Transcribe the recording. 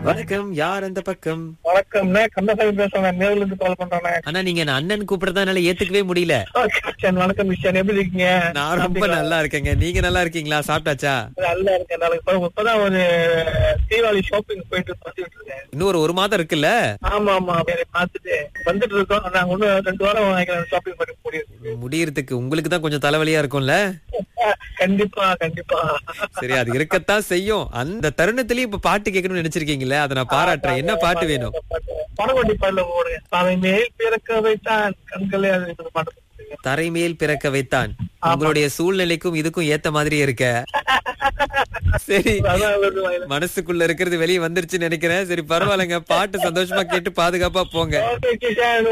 வணக்கம் யார் அந்த பக்கம் வணக்கம்ண்ணே கந்தசாமி பேசுறேன் நேர்ல இருந்து கால் பண்றேண்ணே ஆனா நீங்க என்ன அண்ணன் கூப்பிடுறதுனால ஏத்துக்கவே முடியல கிருஷ்ணன் வணக்கம் கிருஷ்ணன் எப்படி இருக்கீங்க நான் ரொம்ப நல்லா இருக்கேங்க நீங்க நல்லா இருக்கீங்களா சாப்பிட்டாச்சா நல்லா இருக்கேன் நாளைக்கு இப்ப- இப்பதான் ஒரு தீபாவளி ஷாப்பிங் போயிட்டு பார்த்துட்டு இருக்கேன் இன்னும் ஒரு ஒரு மாதம் இருக்குல்ல ஆமா ஆமா சரி, பார்த்துட்டு வந்துட்டு இருக்கோம் நாங்க இன்னும் ரெண்டு வாரம் வாங்கிக்கிறோம் ஷாப்பிங் பண்ணி முடியும் முடியறதுக்கு உங்களுக்கு தான் கொஞ்சம் தலைவலியா இருக்கும்ல கண்டிப்பா கண்டிப்பா சரி அது இருக்கத்தான் செய்யும் அந்த தருணத்திலயும் இப்ப பாட்டு கேட்கணும்னு நினைச்சிருக்கீங்களே அதை நான் பாராட்டுறேன் என்ன பாட்டு வேணும் படகொண்டி பாடல ஓடுங்க தலை மேல் பிறக்க வைத்தான் கண்களே அது இந்த பாட்டு போட்டுருங்க. தரைமேல் பிறக்க வைத்தான் உங்களுடைய சூழ்நிலைக்கும் இதுக்கும் ஏத்த மாதிரி இருக்க சரி அதான் வருது வாயில. மனசுக்குள்ள இருக்கிறது வெளியே வந்துருச்சுன்னு நினைக்கிறேன் சரி பரவாயில்லைங்க பாட்டு சந்தோஷமா கேட்டு பாதுகாப்பா போங்க ஓகே கிஷன்